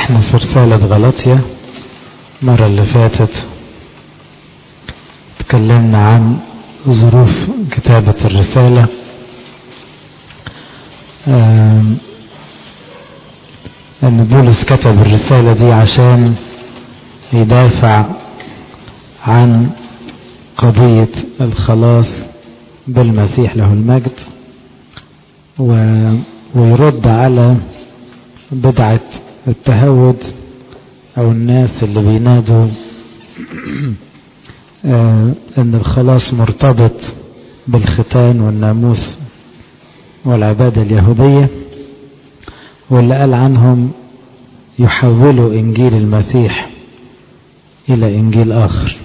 احنا في رسالة غلطية المرة اللي فاتت تكلمنا عن ظروف كتابة الرسالة ان بولس كتب الرسالة دي عشان يدافع عن قضية الخلاص بالمسيح له المجد و... ويرد على بدعة التهود او الناس اللي بينادوا ان الخلاص مرتبط بالختان والناموس والعبادة اليهودية واللي قال عنهم يحولوا انجيل المسيح الى انجيل اخر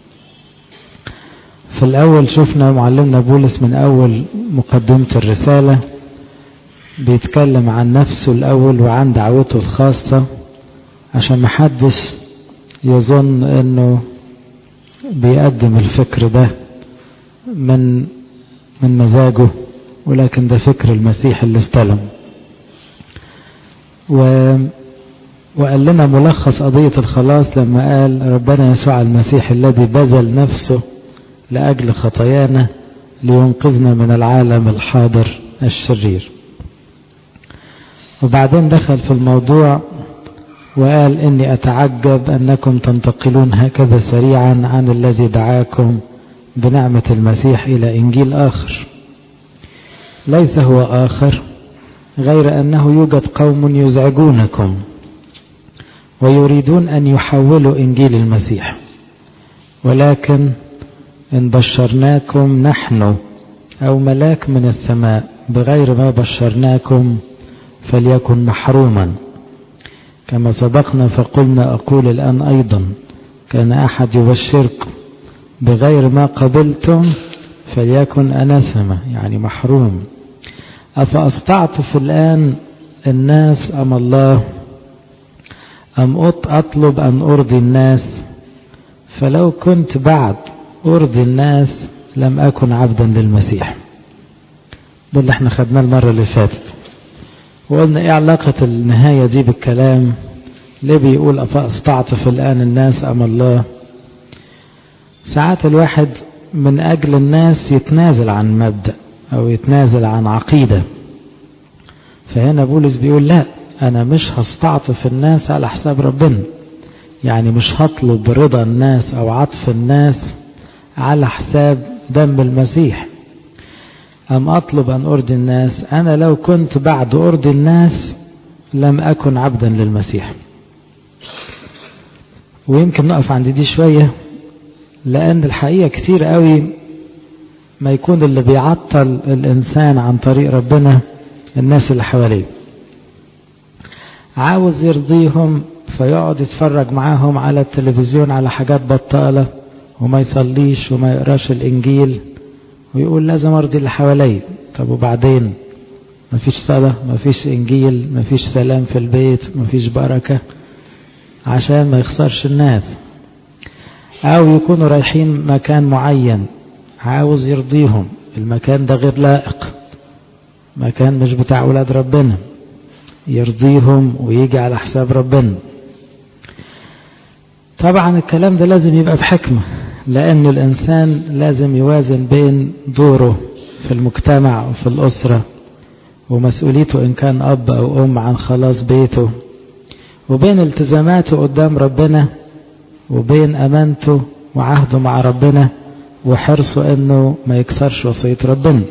في الاول شفنا معلمنا بولس من اول مقدمة الرسالة بيتكلم عن نفسه الاول وعن دعوته الخاصة عشان محدش يظن انه بيقدم الفكر ده من من مزاجه ولكن ده فكر المسيح اللي استلم و وقال لنا ملخص قضية الخلاص لما قال ربنا يسوع المسيح الذي بذل نفسه لأجل خطايانا لينقذنا من العالم الحاضر الشرير وبعدين دخل في الموضوع وقال إني أتعجب أنكم تنتقلون هكذا سريعا عن الذي دعاكم بنعمة المسيح إلى إنجيل آخر ليس هو آخر غير أنه يوجد قوم يزعجونكم ويريدون أن يحولوا إنجيل المسيح ولكن إن بشرناكم نحن أو ملاك من السماء بغير ما بشرناكم فليكن محروما كما سبقنا فقلنا أقول الآن أيضا كان أحد يبشركم بغير ما قبلتم فليكن أناثمة يعني محروم أفأستعطف الآن الناس أم الله أم أطلب أن أرضي الناس فلو كنت بعد أرضي الناس لم أكن عبدا للمسيح ده اللي احنا خدناه المرة اللي فاتت وقلنا ايه علاقة النهاية دي بالكلام ليه بيقول أفأستعطف الآن الناس أم الله ساعات الواحد من أجل الناس يتنازل عن مبدأ أو يتنازل عن عقيدة فهنا بولس بيقول لا أنا مش هستعطف الناس على حساب ربنا يعني مش هطلب رضا الناس أو عطف الناس على حساب دم المسيح أم أطلب أن أرضي الناس أنا لو كنت بعد أرضي الناس لم أكن عبدا للمسيح ويمكن نقف عند دي شوية لأن الحقيقة كتير قوي ما يكون اللي بيعطل الإنسان عن طريق ربنا الناس اللي حواليه عاوز يرضيهم فيقعد يتفرج معاهم على التلفزيون على حاجات بطالة وما يصليش وما يقراش الإنجيل ويقول لازم أرضي اللي حواليا طب وبعدين مفيش صلاة مفيش إنجيل مفيش سلام في البيت مفيش بركة عشان ما يخسرش الناس أو يكونوا رايحين مكان معين عاوز يرضيهم المكان ده غير لائق مكان مش بتاع ولاد ربنا يرضيهم ويجي على حساب ربنا طبعا الكلام ده لازم يبقى بحكمة لأن الإنسان لازم يوازن بين دوره في المجتمع وفي الأسرة ومسؤوليته إن كان أب أو أم عن خلاص بيته وبين التزاماته قدام ربنا وبين أمانته وعهده مع ربنا وحرصه انه ما يكسرش وصية ربنا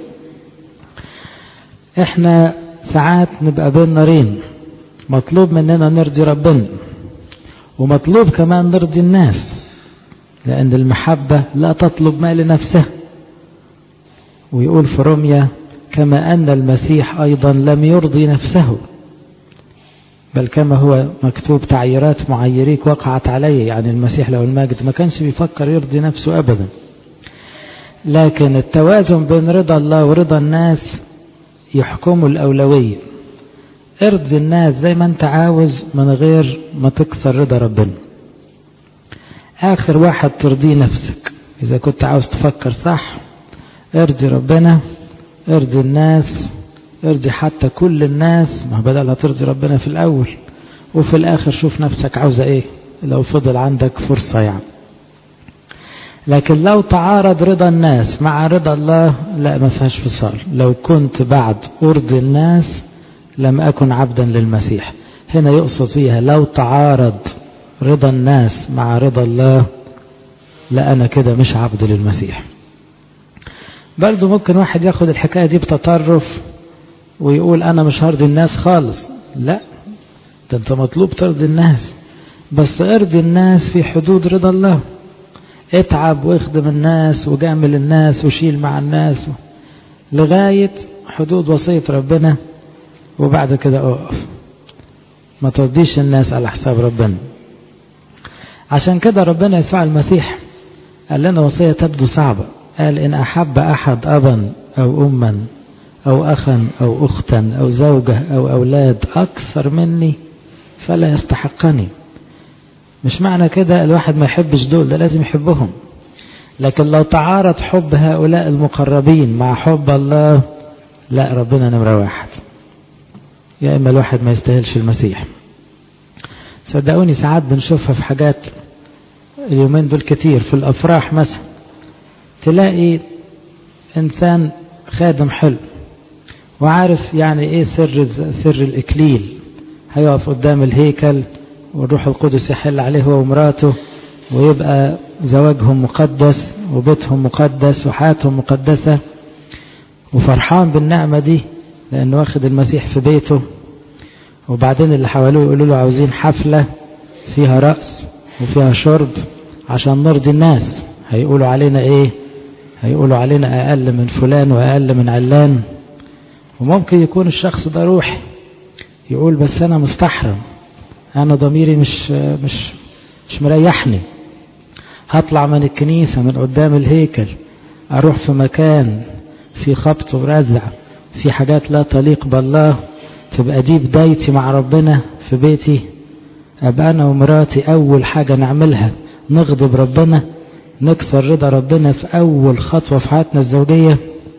احنا ساعات نبقى بين نارين مطلوب مننا نرضي ربنا ومطلوب كمان نرضي الناس لان المحبة لا تطلب ما لنفسها ويقول في روميا كما ان المسيح ايضا لم يرضي نفسه بل كما هو مكتوب تعييرات معيريك وقعت عليه يعني المسيح له المجد ما كانش بيفكر يرضي نفسه ابدا لكن التوازن بين رضا الله ورضا الناس يحكموا الأولوية ارضي الناس زي ما انت عاوز من غير ما تكسر رضا ربنا آخر واحد ترضيه نفسك إذا كنت عاوز تفكر صح ارضي ربنا ارضي الناس ارضي حتى كل الناس ما بدل هترضي ربنا في الأول وفي الآخر شوف نفسك عاوزة إيه لو فضل عندك فرصة يعني لكن لو تعارض رضا الناس مع رضا الله لا ما فيهاش فصال لو كنت بعد أرضي الناس لم أكن عبدا للمسيح هنا يقصد فيها لو تعارض رضا الناس مع رضا الله لا أنا كده مش عبد للمسيح برضو ممكن واحد ياخد الحكاية دي بتطرف ويقول أنا مش هرضي الناس خالص لا ده أنت مطلوب ترضي الناس بس ارضي الناس في حدود رضا الله اتعب واخدم الناس وجامل الناس وشيل مع الناس لغاية حدود وصية ربنا وبعد كده اقف ما ترضيش الناس على حساب ربنا عشان كده ربنا يسوع المسيح قال لنا وصية تبدو صعبة قال إن أحب أحد أبا أو أما أو أخا أو أختا أو زوجة أو أولاد أكثر مني فلا يستحقني مش معنى كده الواحد ما يحبش دول ده لازم يحبهم لكن لو تعارض حب هؤلاء المقربين مع حب الله لا ربنا نمرة واحد يا إما الواحد ما يستاهلش المسيح صدقوني ساعات بنشوفها في حاجات اليومين دول كتير في الأفراح مثلا تلاقي إنسان خادم حلو وعارف يعني إيه سر سر الإكليل هيقف قدام الهيكل والروح القدس يحل عليه هو ومراته ويبقى زواجهم مقدس وبيتهم مقدس وحياتهم مقدسة وفرحان بالنعمة دي لأنه واخد المسيح في بيته وبعدين اللي حواليه يقولوا له عاوزين حفلة فيها رأس وفيها شرب عشان نرضي الناس هيقولوا علينا ايه هيقولوا علينا أقل من فلان وأقل من علان وممكن يكون الشخص ده روحي يقول بس أنا مستحرم أنا ضميري مش مش مش مريحني هطلع من الكنيسة من قدام الهيكل أروح في مكان في خبط ورزع في حاجات لا تليق بالله تبقى دي بدايتي مع ربنا في بيتي أبقى أنا ومراتي أول حاجة نعملها نغضب ربنا نكسر رضا ربنا في أول خطوة في حياتنا الزوجية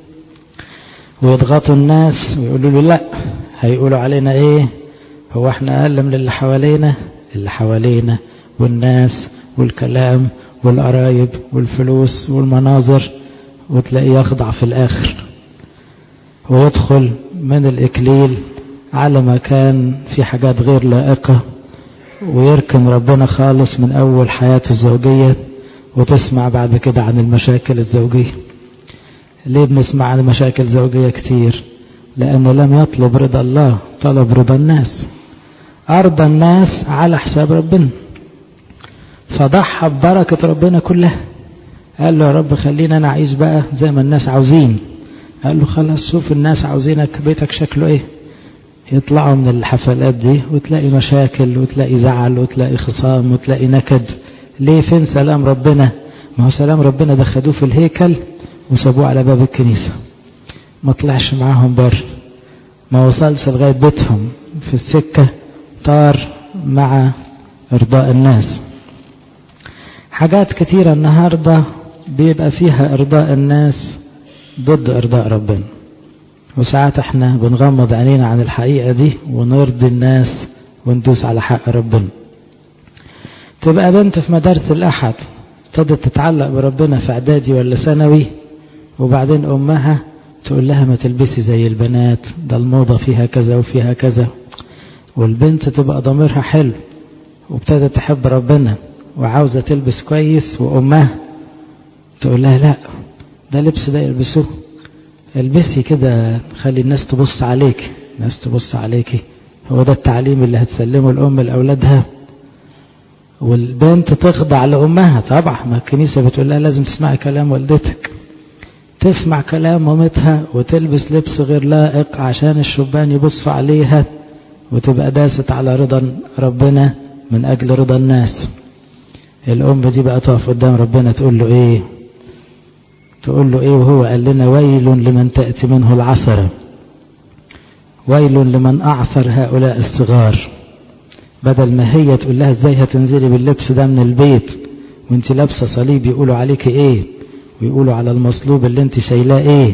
ويضغطوا الناس ويقولوا له لا هيقولوا علينا ايه هو احنا أقل من اللي حوالينا اللي حوالينا والناس والكلام والقرايب والفلوس والمناظر وتلاقيه يخضع في الآخر ويدخل من الإكليل على مكان في حاجات غير لائقة ويركن ربنا خالص من أول حياته الزوجية وتسمع بعد كده عن المشاكل الزوجية ليه بنسمع عن مشاكل زوجية كتير لأنه لم يطلب رضا الله طلب رضا الناس أرضى الناس على حساب ربنا فضحى ببركة ربنا كلها قال له يا رب خلينا أنا أعيش بقى زي ما الناس عاوزين قال له خلاص شوف الناس عاوزينك بيتك شكله ايه يطلعوا من الحفلات دي وتلاقي مشاكل وتلاقي زعل وتلاقي خصام وتلاقي نكد ليه فين سلام ربنا ما هو سلام ربنا ده خدوه في الهيكل وسابوه على باب الكنيسة ما طلعش معاهم بر ما وصلش لغاية بيتهم في السكة طار مع إرضاء الناس حاجات كتيرة النهاردة بيبقى فيها إرضاء الناس ضد إرضاء ربنا وساعات احنا بنغمض عينينا عن الحقيقة دي ونرضي الناس وندوس على حق ربنا تبقى بنت في مدارس الأحد ابتدت تتعلق بربنا في إعدادي ولا ثانوي وبعدين أمها تقول لها ما تلبسي زي البنات ده الموضة فيها كذا وفيها كذا والبنت تبقى ضميرها حلو وابتدت تحب ربنا وعاوزة تلبس كويس وأمها تقول لها لا ده لبس ده يلبسوه البسي كده خلي الناس تبص عليك الناس تبص عليكي هو ده التعليم اللي هتسلمه الأم لأولادها والبنت تخضع لأمها طبعا ما الكنيسة بتقول لها لازم تسمعي كلام والدتك تسمع كلام مامتها وتلبس لبس غير لائق عشان الشبان يبصوا عليها وتبقى داست على رضا ربنا من أجل رضا الناس الأم دي بقى تقف قدام ربنا تقول له إيه تقول له إيه وهو قال لنا ويل لمن تأتي منه العثرة ويل لمن أعثر هؤلاء الصغار بدل ما هي تقول لها ازاي هتنزلي باللبس ده من البيت وانت لابسه صليب يقولوا عليك ايه ويقولوا على المصلوب اللي انت شايلاه ايه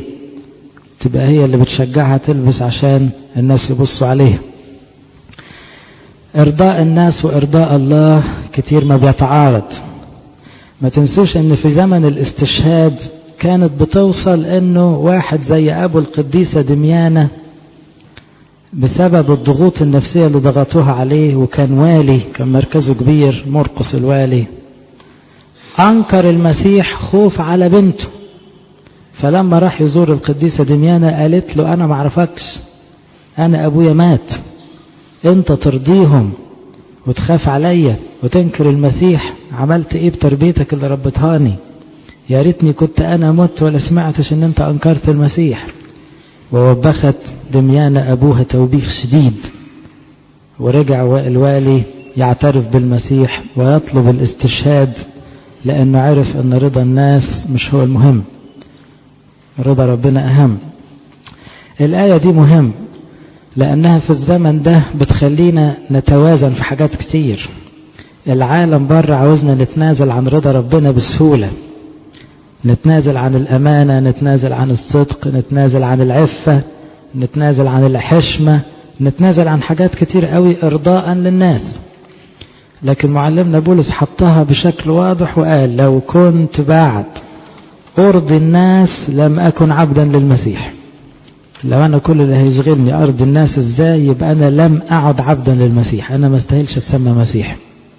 تبقى هي اللي بتشجعها تلبس عشان الناس يبصوا عليها إرضاء الناس وإرضاء الله كتير ما بيتعارض ما تنسوش ان في زمن الاستشهاد كانت بتوصل انه واحد زي ابو القديسة دميانة بسبب الضغوط النفسية اللي ضغطوها عليه وكان والي كان مركزه كبير مرقس الوالي انكر المسيح خوف على بنته فلما راح يزور القديسة دميانة قالت له انا معرفكش انا ابويا مات انت ترضيهم وتخاف عليا وتنكر المسيح عملت ايه بتربيتك اللي ربتهاني يا ريتني كنت انا مت ولا سمعتش ان انت انكرت المسيح ووبخت دميانة ابوها توبيخ شديد ورجع الوالي يعترف بالمسيح ويطلب الاستشهاد لانه عرف ان رضا الناس مش هو المهم رضا ربنا اهم الايه دي مهم لأنها في الزمن ده بتخلينا نتوازن في حاجات كتير العالم بره عاوزنا نتنازل عن رضا ربنا بسهولة نتنازل عن الأمانة نتنازل عن الصدق نتنازل عن العفة نتنازل عن الحشمة نتنازل عن حاجات كتير قوي إرضاء للناس لكن معلمنا بولس حطها بشكل واضح وقال لو كنت بعد أرضي الناس لم أكن عبدا للمسيح لو أنا كل اللي هيشغلني أرض الناس إزاي يبقى أنا لم أعد عبدا للمسيح أنا ما استاهلش أتسمى مسيح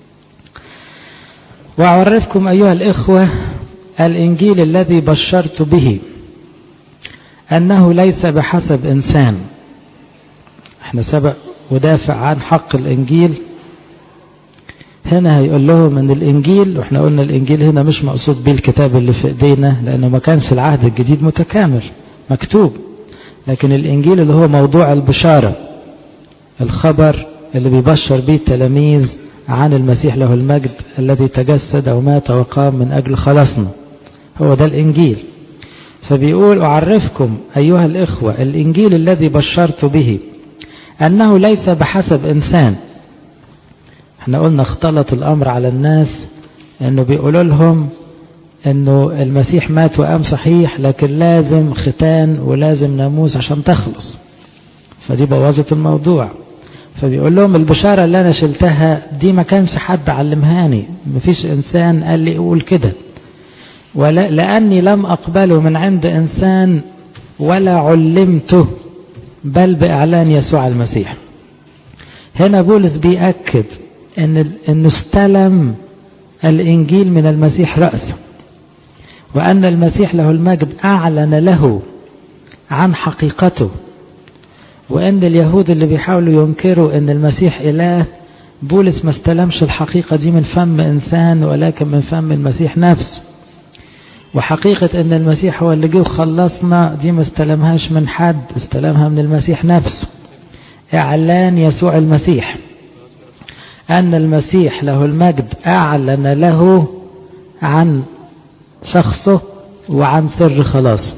وأعرفكم أيها الإخوة الإنجيل الذي بشرت به أنه ليس بحسب إنسان احنا سبق ودافع عن حق الإنجيل هنا هيقول لهم ان الانجيل واحنا قلنا الانجيل هنا مش مقصود بيه الكتاب اللي في ايدينا لانه ما كانش العهد الجديد متكامل مكتوب لكن الانجيل اللي هو موضوع البشارة الخبر اللي بيبشر به التلاميذ عن المسيح له المجد الذي تجسد ومات وقام من اجل خلاصنا هو ده الانجيل فبيقول اعرفكم ايها الاخوة الانجيل الذي بشرت به انه ليس بحسب انسان احنا قلنا اختلط الامر على الناس انه بيقولوا لهم انه المسيح مات وقام صحيح لكن لازم ختان ولازم ناموس عشان تخلص فدي بوظت الموضوع فبيقول لهم البشارة اللي انا شلتها دي ما كانش حد علمهاني مفيش انسان قال لي قول كده ولا لاني لم اقبله من عند انسان ولا علمته بل باعلان يسوع المسيح هنا بولس بيأكد ان ان استلم الانجيل من المسيح رأسه وان المسيح له المجد اعلن له عن حقيقته وان اليهود اللي بيحاولوا ينكروا ان المسيح اله بولس ما استلمش الحقيقة دي من فم انسان ولكن من فم المسيح نفسه وحقيقة ان المسيح هو اللي جه وخلصنا دي ما استلمهاش من حد استلمها من المسيح نفسه اعلان يسوع المسيح أن المسيح له المجد أعلن له عن شخصه وعن سر خلاصه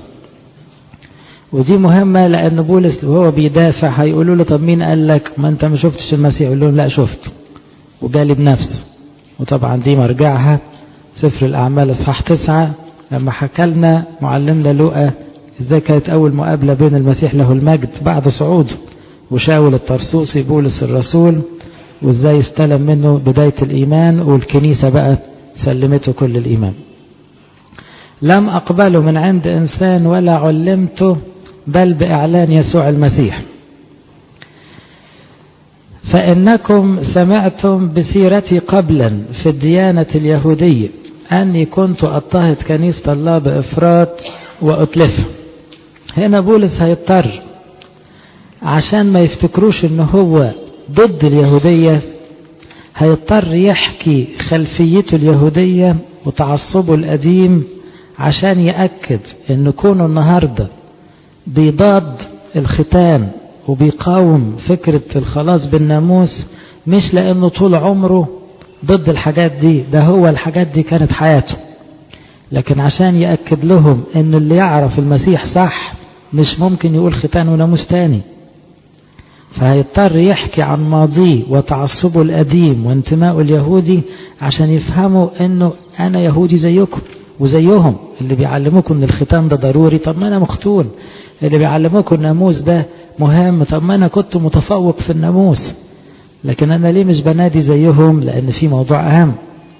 ودي مهمة لأن بولس وهو بيدافع هيقولوا له طب مين قال لك ما أنت ما شفتش المسيح يقول لهم لا شفت وجالي بنفسه وطبعا دي مرجعها سفر الأعمال إصحاح تسعة لما حكى لنا معلمنا لوقا ازاي كانت أول مقابلة بين المسيح له المجد بعد صعوده وشاول الطرسوسي بولس الرسول وازاي استلم منه بداية الإيمان والكنيسة بقى سلمته كل الإيمان لم أقبله من عند إنسان ولا علمته بل بإعلان يسوع المسيح فإنكم سمعتم بسيرتي قبلا في الديانة اليهودية أني كنت أضطهد كنيسة الله بإفراط وأتلفها هنا بولس هيضطر عشان ما يفتكروش ان هو ضد اليهودية هيضطر يحكي خلفيته اليهودية وتعصبه القديم عشان يأكد ان كونه النهاردة بيضاد الختان وبيقاوم فكرة الخلاص بالناموس مش لانه طول عمره ضد الحاجات دي ده هو الحاجات دي كانت حياته لكن عشان يأكد لهم ان اللي يعرف المسيح صح مش ممكن يقول ختان وناموس تاني فهيضطر يحكي عن ماضيه وتعصبه القديم وانتمائه اليهودي عشان يفهموا انه انا يهودي زيكم وزيهم اللي بيعلموكم ان الختان ده ضروري طب ما انا مختون اللي بيعلموكم الناموس ده مهم طب ما انا كنت متفوق في الناموس لكن أنا ليه مش بنادي زيهم لأن في موضوع أهم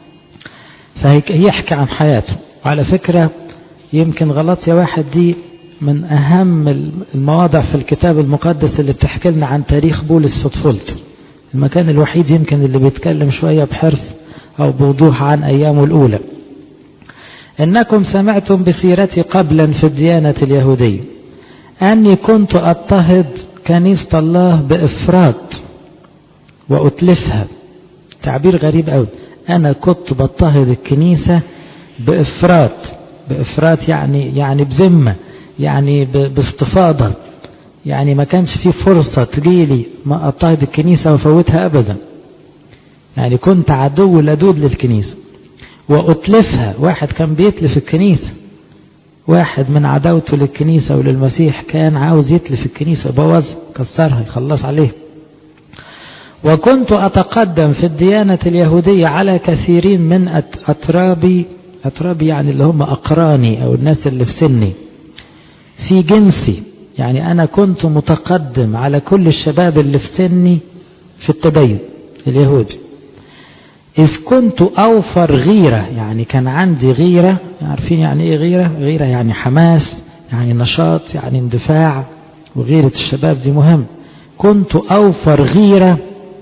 فيحكي عن حياته وعلى فكرة يمكن غلط يا واحد دي من أهم المواضع في الكتاب المقدس اللي بتحكي لنا عن تاريخ بولس في طفولته المكان الوحيد يمكن اللي بيتكلم شوية بحرص أو بوضوح عن أيامه الأولى إنكم سمعتم بسيرتي قبلا في الديانة اليهودية أني كنت أضطهد كنيسة الله بإفراط وأتلفها تعبير غريب أوي أنا كنت بضطهد الكنيسة بإفراط بإفراط يعني يعني بذمة يعني باستفاضة يعني ما كانش في فرصة تجيلي ما أضطهد الكنيسة وفوتها أبدا يعني كنت عدو لدود للكنيسة وأتلفها واحد كان بيتلف الكنيسة واحد من عداوته للكنيسة وللمسيح كان عاوز يتلف الكنيسة بوظ كسرها يخلص عليه وكنت أتقدم في الديانة اليهودية على كثيرين من أترابي أترابي يعني اللي هم أقراني أو الناس اللي في سني في جنسي يعني أنا كنت متقدم على كل الشباب اللي في سني في التدين اليهودي إذ كنت أوفر غيرة يعني كان عندي غيرة عارفين يعني إيه غيرة غيرة يعني حماس يعني نشاط يعني اندفاع وغيرة الشباب دي مهم كنت أوفر غيرة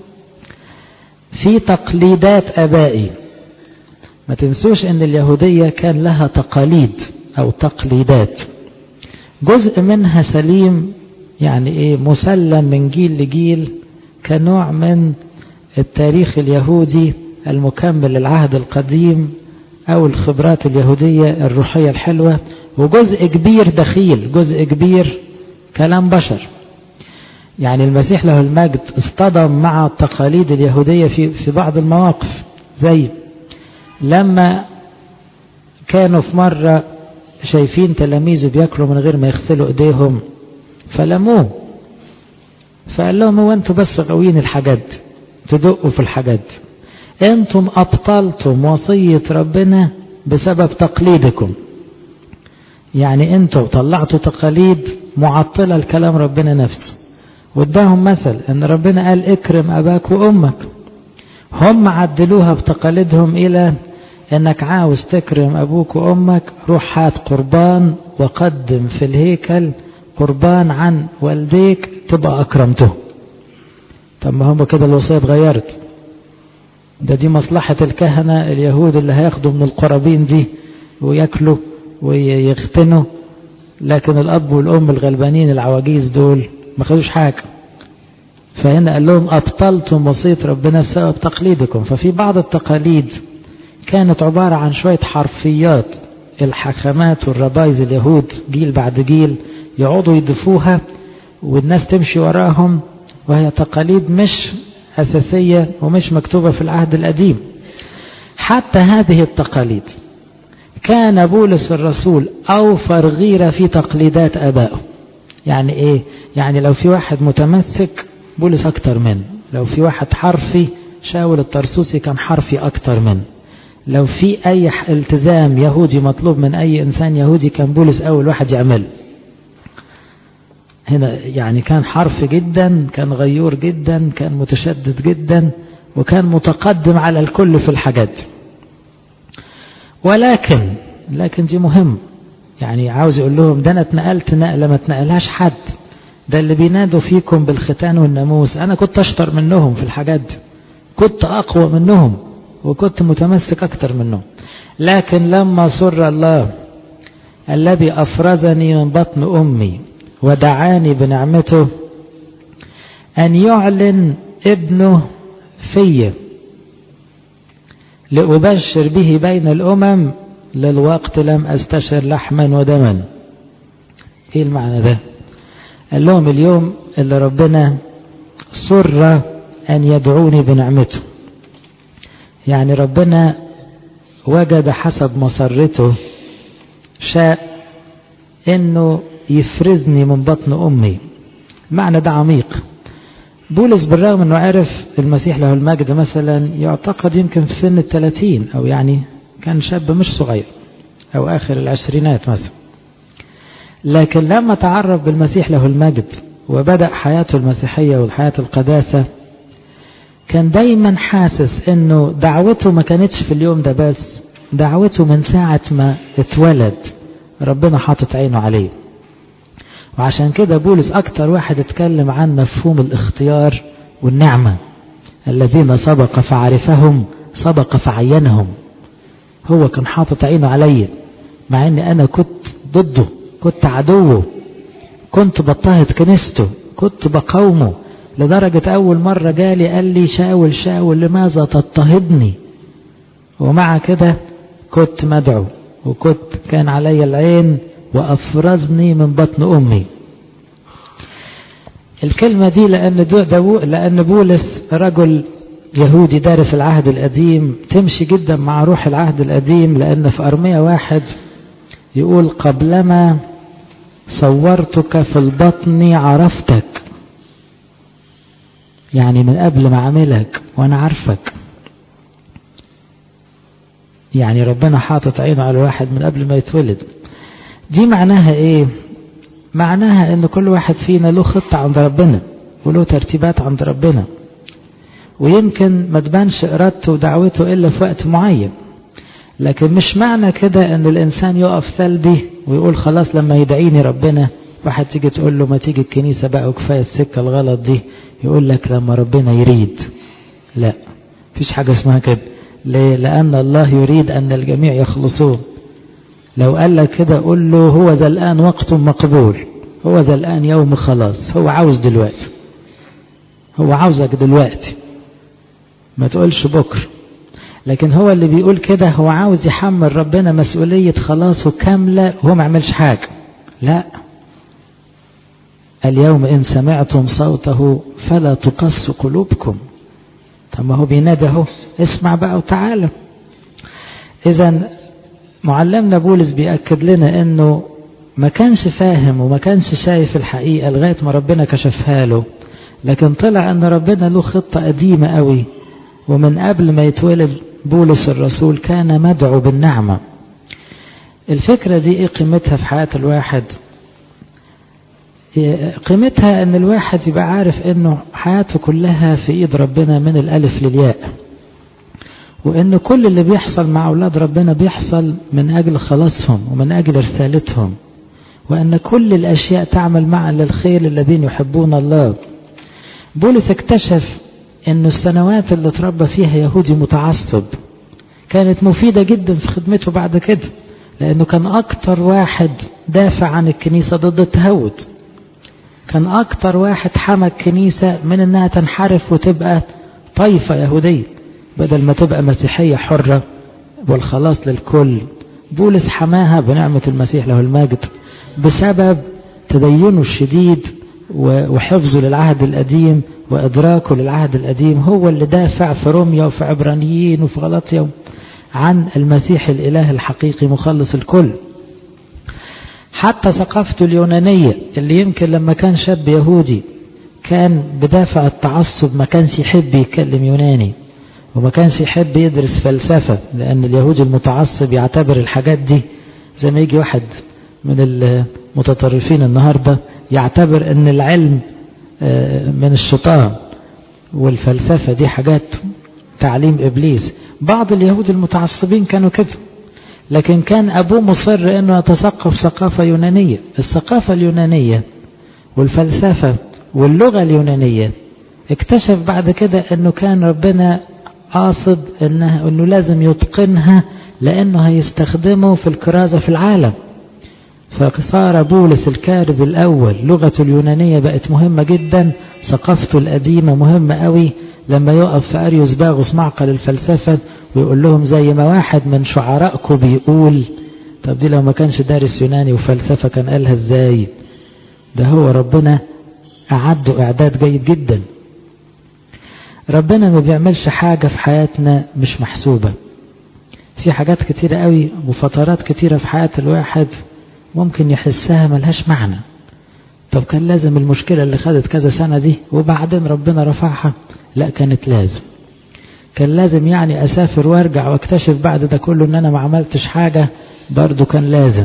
في تقليدات أبائي ما تنسوش أن اليهودية كان لها تقاليد أو تقليدات جزء منها سليم يعني إيه مسلم من جيل لجيل كنوع من التاريخ اليهودي المكمل للعهد القديم أو الخبرات اليهودية الروحية الحلوة وجزء كبير دخيل جزء كبير كلام بشر يعني المسيح له المجد اصطدم مع التقاليد اليهودية في في بعض المواقف زي لما كانوا في مرة شايفين تلاميذه بياكلوا من غير ما يغسلوا ايديهم فلموه فقال لهم هو انتوا بس غاويين الحاجات تدقوا في الحاجات انتم ابطلتم وصية ربنا بسبب تقليدكم يعني انتم طلعتوا تقاليد معطلة لكلام ربنا نفسه واداهم مثل ان ربنا قال اكرم اباك وامك هم عدلوها بتقاليدهم الى انك عاوز تكرم ابوك وامك روح هات قربان وقدم في الهيكل قربان عن والديك تبقى اكرمته طب ما هم كده الوصيه اتغيرت ده دي مصلحة الكهنة اليهود اللي هياخدوا من القرابين دي وياكلوا ويختنوا لكن الأب والأم الغلبانين العواجيز دول ما خدوش حاجة فهنا قال لهم أبطلتم وصية ربنا بسبب تقليدكم ففي بعض التقاليد كانت عبارة عن شوية حرفيات الحكمات والربايز اليهود جيل بعد جيل يقعدوا يضيفوها والناس تمشي وراهم وهي تقاليد مش أساسية ومش مكتوبة في العهد القديم حتى هذه التقاليد كان بولس الرسول أوفر غيرة في تقليدات أبائه يعني إيه؟ يعني لو في واحد متمسك بولس أكتر منه لو في واحد حرفي شاول الطرسوسي كان حرفي أكتر منه لو في أي التزام يهودي مطلوب من أي إنسان يهودي كان بولس أول واحد يعمله هنا يعني كان حرف جدا كان غيور جدا كان متشدد جدا وكان متقدم على الكل في الحاجات ولكن لكن دي مهم يعني عاوز يقول لهم ده انا اتنقلت نقله ما اتنقلهاش حد ده اللي بينادوا فيكم بالختان والناموس انا كنت اشطر منهم في الحاجات دي كنت اقوى منهم وكنت متمسك اكتر منهم لكن لما سر الله الذي افرزني من بطن امي ودعاني بنعمته أن يعلن ابنه في لأبشر به بين الأمم للوقت لم أستشر لحما ودما إيه المعنى ده قال لهم اليوم اللي ربنا سر أن يدعوني بنعمته يعني ربنا وجد حسب مسرته شاء انه يفرزني من بطن أمي معنى ده عميق بولس بالرغم أنه عرف المسيح له المجد مثلا يعتقد يمكن في سن الثلاثين أو يعني كان شاب مش صغير أو آخر العشرينات مثلا لكن لما تعرف بالمسيح له المجد وبدأ حياته المسيحية والحياة القداسة كان دايما حاسس انه دعوته ما كانتش في اليوم ده بس دعوته من ساعة ما اتولد ربنا حاطط عينه عليه وعشان كده بولس اكتر واحد اتكلم عن مفهوم الاختيار والنعمة الذين سبق فعرفهم سبق فعينهم هو كان حاطط عينه عليا مع ان انا كنت ضده كنت عدوه كنت بضطهد كنيسته كنت بقاومه لدرجة أول مرة جالي قال لي شاول شاول لماذا تضطهدني ومع كده كنت مدعو وكنت كان علي العين وأفرزني من بطن أمي الكلمة دي لأن, دو لأن بولس رجل يهودي دارس العهد القديم تمشي جدا مع روح العهد القديم لأن في أرمية واحد يقول قبلما صورتك في البطن عرفتك يعني من قبل ما اعملك وانا عارفك يعني ربنا حاطط عينه على الواحد من قبل ما يتولد دي معناها ايه معناها ان كل واحد فينا له خطة عند ربنا وله ترتيبات عند ربنا ويمكن ما تبانش ارادته ودعوته الا في وقت معين لكن مش معنى كده ان الانسان يقف سلبي ويقول خلاص لما يدعيني ربنا واحد تيجي تقول له ما تيجي الكنيسة بقى وكفاية السكة الغلط دي يقول لك لما ربنا يريد لا فيش حاجة اسمها كده ليه؟ لأن الله يريد أن الجميع يخلصون لو قال لك كده قول له هو ذا الآن وقت مقبول هو ذا الآن يوم خلاص هو عاوز دلوقتي هو عاوزك دلوقتي ما تقولش بكرة لكن هو اللي بيقول كده هو عاوز يحمل ربنا مسؤولية خلاصه كاملة وهو ما عملش حاجة لا اليوم إن سمعتم صوته فلا تقص قلوبكم طب ما هو بينادي اهو اسمع بقى وتعالى إذا معلمنا بولس بيأكد لنا إنه ما كانش فاهم وما كانش شايف الحقيقة لغاية ما ربنا كشفها له لكن طلع أن ربنا له خطة قديمة قوي ومن قبل ما يتولد بولس الرسول كان مدعو بالنعمة الفكرة دي ايه قيمتها في حياة الواحد قيمتها ان الواحد يبقى عارف انه حياته كلها في ايد ربنا من الالف للياء وان كل اللي بيحصل مع اولاد ربنا بيحصل من اجل خلاصهم ومن اجل رسالتهم وان كل الاشياء تعمل معا للخير الذين يحبون الله بولس اكتشف ان السنوات اللي اتربى فيها يهودي متعصب كانت مفيدة جدا في خدمته بعد كده لانه كان اكتر واحد دافع عن الكنيسة ضد التهود كان اكتر واحد حمى الكنيسة من انها تنحرف وتبقى طائفة يهودية بدل ما تبقى مسيحية حرة والخلاص للكل بولس حماها بنعمة المسيح له المجد بسبب تدينه الشديد وحفظه للعهد القديم وإدراكه للعهد القديم هو اللي دافع في روميا وفي عبرانيين وفي غلطيا عن المسيح الإله الحقيقي مخلص الكل حتى ثقافته اليونانية اللي يمكن لما كان شاب يهودي كان بدافع التعصب ما كانش يحب يتكلم يوناني وما كانش يحب يدرس فلسفة لأن اليهودي المتعصب يعتبر الحاجات دي زي ما يجي واحد من المتطرفين النهاردة يعتبر أن العلم من الشيطان والفلسفة دي حاجات تعليم إبليس بعض اليهود المتعصبين كانوا كده لكن كان أبوه مصر أنه يتثقف ثقافة يونانية الثقافة اليونانية والفلسفة واللغة اليونانية اكتشف بعد كده أنه كان ربنا قاصد أنه, أنه لازم يتقنها لأنه هيستخدمه في الكرازة في العالم فصار بولس الكارز الأول لغته اليونانية بقت مهمة جدا ثقافته القديمة مهمة قوي لما يقف في أريوس باغوس معقل الفلسفة ويقول لهم زي ما واحد من شعرائكم بيقول طب دي لو ما كانش دارس يوناني وفلسفة كان قالها ازاي ده هو ربنا أعده إعداد جيد جدا ربنا ما بيعملش حاجة في حياتنا مش محسوبة في حاجات كتيرة قوي وفترات كتيرة في حياة الواحد ممكن يحسها ملهاش معنى طب كان لازم المشكلة اللي خدت كذا سنة دي وبعدين ربنا رفعها لا كانت لازم كان لازم يعني أسافر وارجع واكتشف بعد ده كله ان انا ما عملتش حاجة برضو كان لازم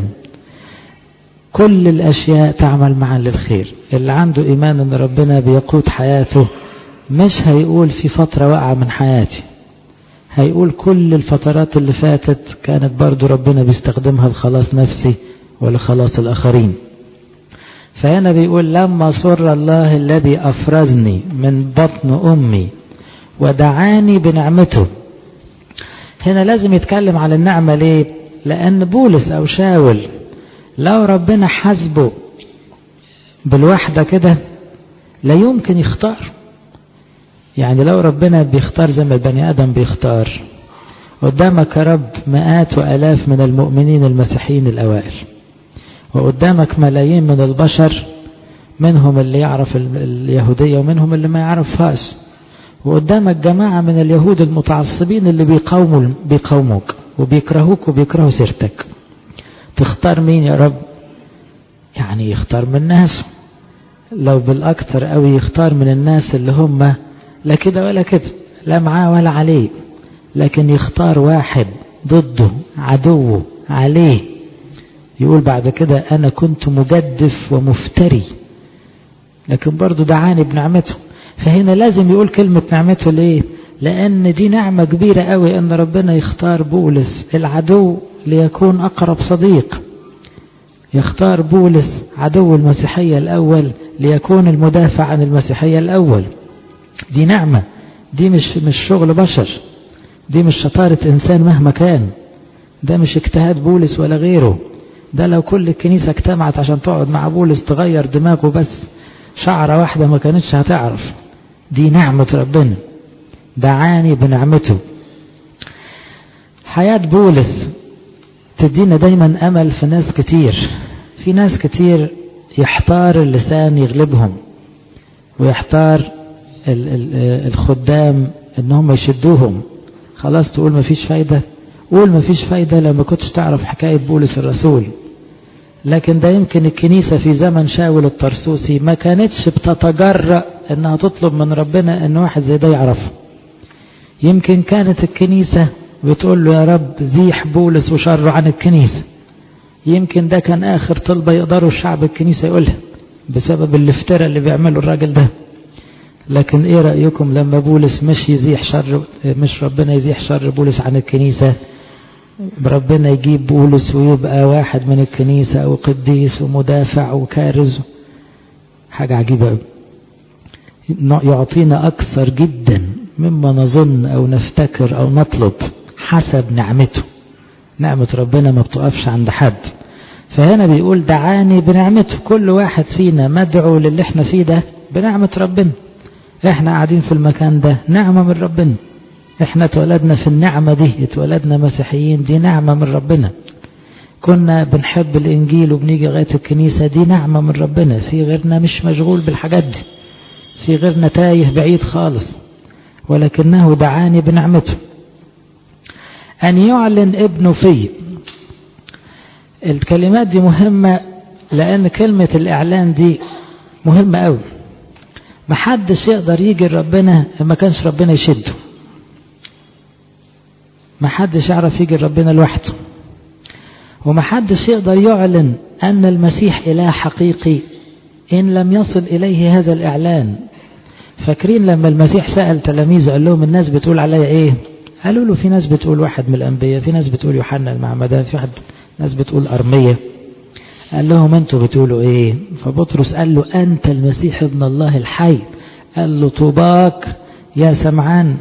كل الأشياء تعمل معا للخير اللي عنده إيمان ان ربنا بيقود حياته مش هيقول في فترة واقعة من حياتي هيقول كل الفترات اللي فاتت كانت برضو ربنا بيستخدمها لخلاص نفسي ولخلاص الآخرين فهنا بيقول لما سر الله الذي أفرزني من بطن أمي ودعاني بنعمته هنا لازم يتكلم على النعمة ليه لأن بولس أو شاول لو ربنا حسبه بالوحدة كده لا يمكن يختار يعني لو ربنا بيختار زي ما البني آدم بيختار قدامك يا رب مئات وألاف من المؤمنين المسيحيين الأوائل وقدامك ملايين من البشر منهم اللي يعرف اليهودية ومنهم اللي ما يعرفهاش وقدامك جماعة من اليهود المتعصبين اللي بيقاوموا بيقاوموك وبيكرهوك وبيكرهوا سيرتك تختار مين يا رب يعني يختار من الناس لو بالأكثر قوي يختار من الناس اللي هم لا كده ولا كده لا معاه ولا عليه لكن يختار واحد ضده عدوه عليه يقول بعد كده أنا كنت مجدف ومفتري لكن برضه دعاني بنعمته فهنا لازم يقول كلمة نعمته ليه لأن دي نعمة كبيرة قوي أن ربنا يختار بولس العدو ليكون أقرب صديق يختار بولس عدو المسيحية الأول ليكون المدافع عن المسيحية الأول دي نعمة دي مش مش شغل بشر دي مش شطارة إنسان مهما كان ده مش اجتهاد بولس ولا غيره ده لو كل الكنيسة اجتمعت عشان تقعد مع بولس تغير دماغه بس شعرة واحدة ما كانتش هتعرف دي نعمة ربنا دعاني بنعمته حياة بولس تدينا دايما أمل في ناس كتير في ناس كتير يحتار اللسان يغلبهم ويحتار الخدام انهم يشدوهم خلاص تقول ما فيش فايدة قول ما فيش فايدة لما كنتش تعرف حكاية بولس الرسول لكن ده يمكن الكنيسة في زمن شاول الطرسوسي ما كانتش بتتجرأ انها تطلب من ربنا ان واحد زي ده يعرفه يمكن كانت الكنيسة بتقول له يا رب زيح بولس وشره عن الكنيسة يمكن ده كان آخر طلبة يقدروا الشعب الكنيسة يقولها بسبب الافتراء اللي بيعمله الراجل ده لكن ايه رأيكم لما بولس مش يزيح شر مش ربنا يزيح شر بولس عن الكنيسة ربنا يجيب بولس ويبقى واحد من الكنيسة وقديس ومدافع وكارز حاجة عجيبة قوي يعطينا أكثر جدا مما نظن أو نفتكر أو نطلب حسب نعمته نعمة ربنا ما بتقفش عند حد فهنا بيقول دعاني بنعمته كل واحد فينا مدعو للي احنا فيه ده بنعمة ربنا احنا قاعدين في المكان ده نعمة من ربنا احنا اتولدنا في النعمة دي اتولدنا مسيحيين دي نعمة من ربنا كنا بنحب الانجيل وبنيجي لغاية الكنيسة دي نعمة من ربنا في غيرنا مش مشغول بالحاجات دي في غيرنا تايه بعيد خالص ولكنه دعاني بنعمته أن يعلن ابنه في الكلمات دي مهمة لأن كلمة الإعلان دي مهمة أوي محدش يقدر يجي لربنا ما كانش ربنا يشده محدش يعرف يجي لربنا لوحده ومحدش يقدر يعلن أن المسيح إله حقيقي إن لم يصل إليه هذا الإعلان فاكرين لما المسيح سأل تلاميذه قال لهم الناس بتقول عليا إيه قالوا له في ناس بتقول واحد من الأنبياء في ناس بتقول يوحنا المعمدان في واحد ناس بتقول أرمية قال لهم أنتوا بتقولوا إيه فبطرس قال له أنت المسيح ابن الله الحي قال له طوباك يا سمعان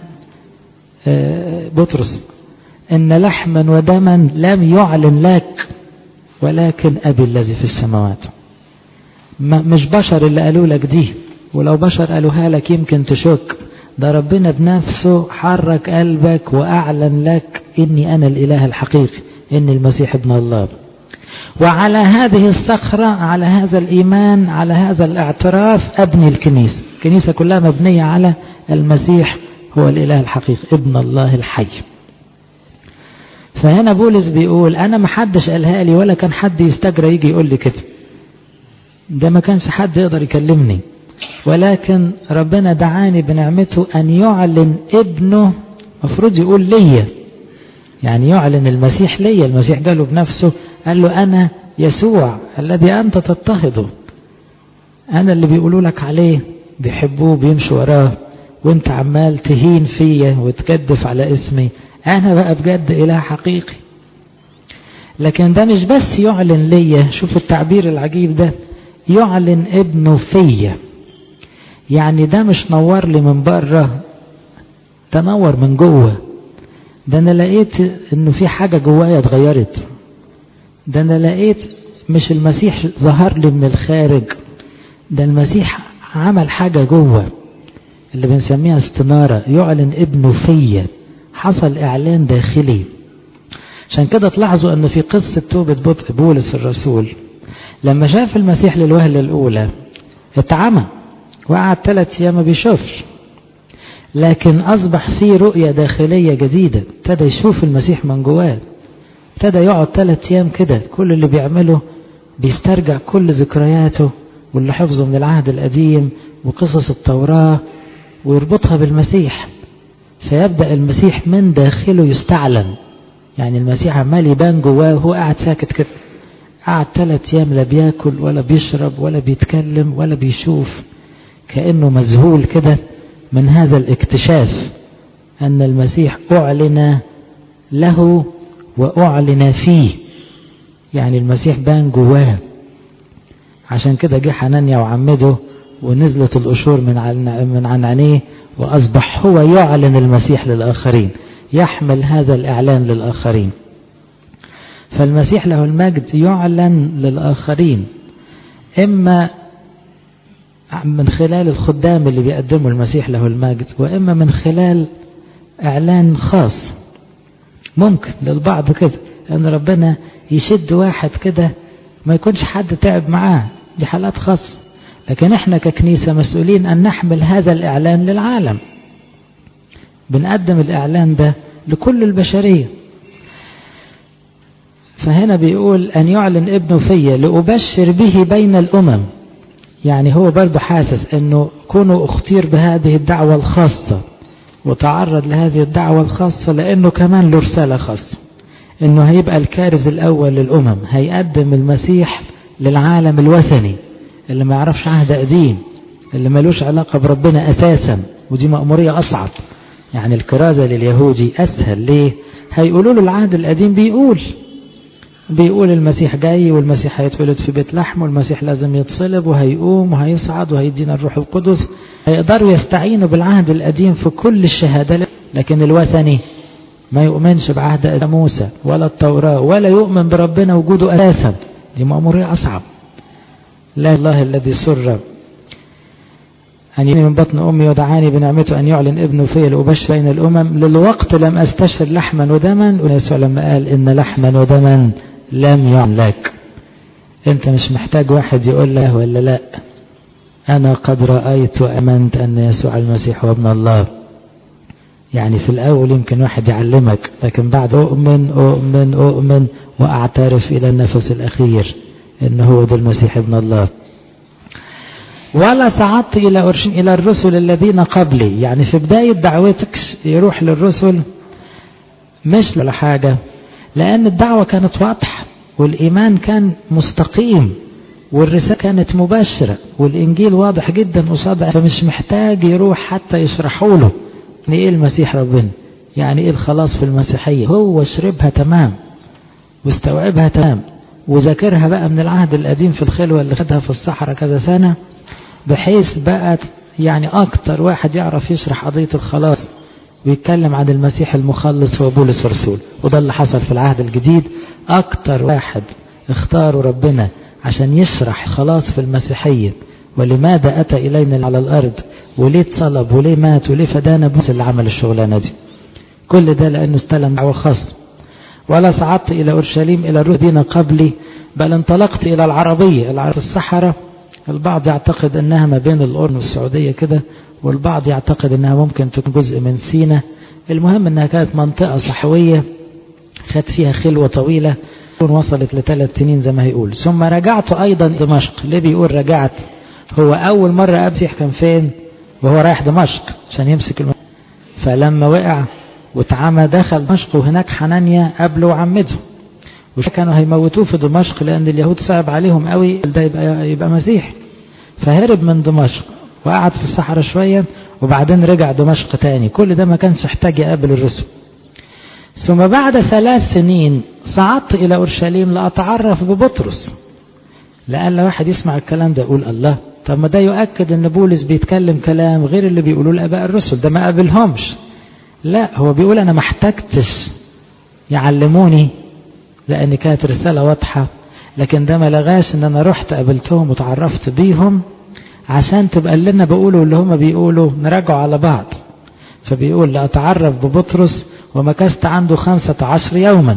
بطرس إن لحما ودما لم يعلن لك ولكن أبي الذي في السماوات مش بشر اللي قالوا لك دي ولو بشر قالوها لك يمكن تشك ده ربنا بنفسه حرك قلبك وأعلن لك إني أنا الإله الحقيقي إني المسيح ابن الله وعلى هذه الصخرة على هذا الإيمان على هذا الاعتراف أبني الكنيسة الكنيسة كلها مبنية على المسيح هو الإله الحقيقي ابن الله الحي فهنا بولس بيقول أنا ما حدش قالها لي ولا كان حد يستجرى يجي يقول لي كده ده ما كانش حد يقدر يكلمني ولكن ربنا دعاني بنعمته أن يعلن ابنه مفروض يقول ليا يعني يعلن المسيح ليا المسيح قاله بنفسه قال له أنا يسوع الذي أنت تضطهده أنا اللي بيقولوا لك عليه بيحبوه بيمشوا وراه وانت عمال تهين فيا وتكدف على اسمي انا بقى بجد اله حقيقي لكن ده مش بس يعلن ليا شوف التعبير العجيب ده يعلن ابنه فيا يعني ده مش نور لي من بره ده نور من جوه ده انا لقيت انه في حاجه جوايا اتغيرت ده انا لقيت مش المسيح ظهر لي من الخارج ده المسيح عمل حاجه جوه اللي بنسميها استناره يعلن ابنه فيا حصل اعلان داخلي عشان كده تلاحظوا ان في قصه توبه بطء بولس الرسول لما شاف المسيح للوهله الاولى اتعمى وقعد ثلاث ايام ما بيشوفش لكن أصبح في رؤية داخلية جديدة ابتدى يشوف المسيح من جواه ابتدى يقعد ثلاث أيام كده كل اللي بيعمله بيسترجع كل ذكرياته واللي حفظه من العهد القديم وقصص التوراة ويربطها بالمسيح فيبدأ المسيح من داخله يستعلن يعني المسيح عمال يبان جواه وهو قاعد ساكت كده قعد ثلاث أيام لا بياكل ولا بيشرب ولا بيتكلم ولا بيشوف كأنه مذهول كده من هذا الاكتشاف أن المسيح أعلن له وأعلن فيه يعني المسيح بان جواه عشان كده جه حنانيا وعمده ونزلت القشور من عن من عن عينيه وأصبح هو يعلن المسيح للآخرين يحمل هذا الإعلان للآخرين فالمسيح له المجد يعلن للآخرين إما من خلال الخدام اللي بيقدموا المسيح له المجد وإما من خلال إعلان خاص ممكن للبعض كده أن ربنا يشد واحد كده ما يكونش حد تعب معاه دي حالات خاصة لكن احنا ككنيسة مسؤولين أن نحمل هذا الإعلان للعالم بنقدم الإعلان ده لكل البشرية فهنا بيقول أن يعلن ابنه فيا لأبشر به بين الأمم يعني هو برضه حاسس أنه كونه اختير بهذه الدعوة الخاصة وتعرض لهذه الدعوة الخاصة لأنه كمان له رسالة خاصة أنه هيبقى الكارز الأول للأمم هيقدم المسيح للعالم الوثني اللي ما يعرفش عهد قديم اللي ملوش علاقة بربنا أساسا ودي مأمورية أصعب يعني الكرازة لليهودي أسهل ليه هيقولوا له العهد القديم بيقول بيقول المسيح جاي والمسيح هيتولد في بيت لحم والمسيح لازم يتصلب وهيقوم وهيصعد وهيدينا الروح القدس هيقدروا يستعينوا بالعهد القديم في كل الشهادة لكن الوثني ما يؤمنش بعهد موسى ولا التوراة ولا يؤمن بربنا وجوده أساسا دي مأمورية أصعب لا الله الذي سر أن يني من بطن أمي ودعاني بنعمته أن يعلن ابنه في لأبشر بين الأمم للوقت لم أستشر لحما ودما ويسوع لما قال إن لحما ودما لم يملك أنت مش محتاج واحد يقول له ولا لا أنا قد رأيت وأمنت أن يسوع المسيح هو ابن الله يعني في الأول يمكن واحد يعلمك لكن بعد أؤمن أؤمن أؤمن وأعترف إلى النفس الأخير إن هو ده المسيح ابن الله ولا صعدت إلى أرشم إلى الرسل الذين قبلي يعني في بداية دعوتك يروح للرسل مش لحاجة لأن الدعوة كانت واضحة والإيمان كان مستقيم والرسالة كانت مباشرة والإنجيل واضح جدا قصادها فمش محتاج يروح حتى يشرحوا له يعني إيه المسيح ربنا يعني إيه الخلاص في المسيحية هو شربها تمام واستوعبها تمام وذاكرها بقى من العهد القديم في الخلوة اللي خدها في الصحراء كذا سنة بحيث بقت يعني أكتر واحد يعرف يشرح قضية الخلاص ويتكلم عن المسيح المخلص هو بولس الرسول وده اللي حصل في العهد الجديد أكتر واحد اختاروا ربنا عشان يشرح خلاص في المسيحية ولماذا أتى إلينا على الأرض وليه اتصلب وليه مات وليه فدانا بولس اللي عمل الشغلانة دي كل ده لأنه استلم دعوة خاصة ولا صعدت إلى أورشليم إلى الرهبين قبلي بل انطلقت إلى العربية العرب الصحراء البعض يعتقد أنها ما بين الأردن والسعودية كده والبعض يعتقد أنها ممكن تكون جزء من سينا المهم أنها كانت منطقة صحوية خد فيها خلوة طويلة وصلت لثلاث سنين زي ما هيقول ثم رجعت أيضا دمشق ليه بيقول رجعت هو أول مرة أمسيح كان فين وهو رايح دمشق عشان يمسك الم... فلما وقع واتعمى دخل دمشق وهناك حنانيا قبله وعمته وكانوا هيموتوه في دمشق لأن اليهود صعب عليهم قوي ده يبقى, يبقى مسيح فهرب من دمشق وقعد في الصحراء شوية وبعدين رجع دمشق تاني كل ده ما كانش يحتاج يقابل الرسل ثم بعد ثلاث سنين صعدت إلى أورشليم لأتعرف ببطرس لأن واحد يسمع الكلام ده يقول الله طب ما ده يؤكد ان بولس بيتكلم كلام غير اللي بيقولوه الاباء الرسل ده ما قابلهمش لا هو بيقول انا ما احتجتش يعلموني لان كانت رساله واضحه لكن ده ما لغاش ان انا رحت قابلتهم وتعرفت بيهم عشان تبقى اللي انا بقوله اللي هم بيقولوا نراجعوا على بعض فبيقول لأتعرف ببطرس ومكثت عنده خمسة عشر يوما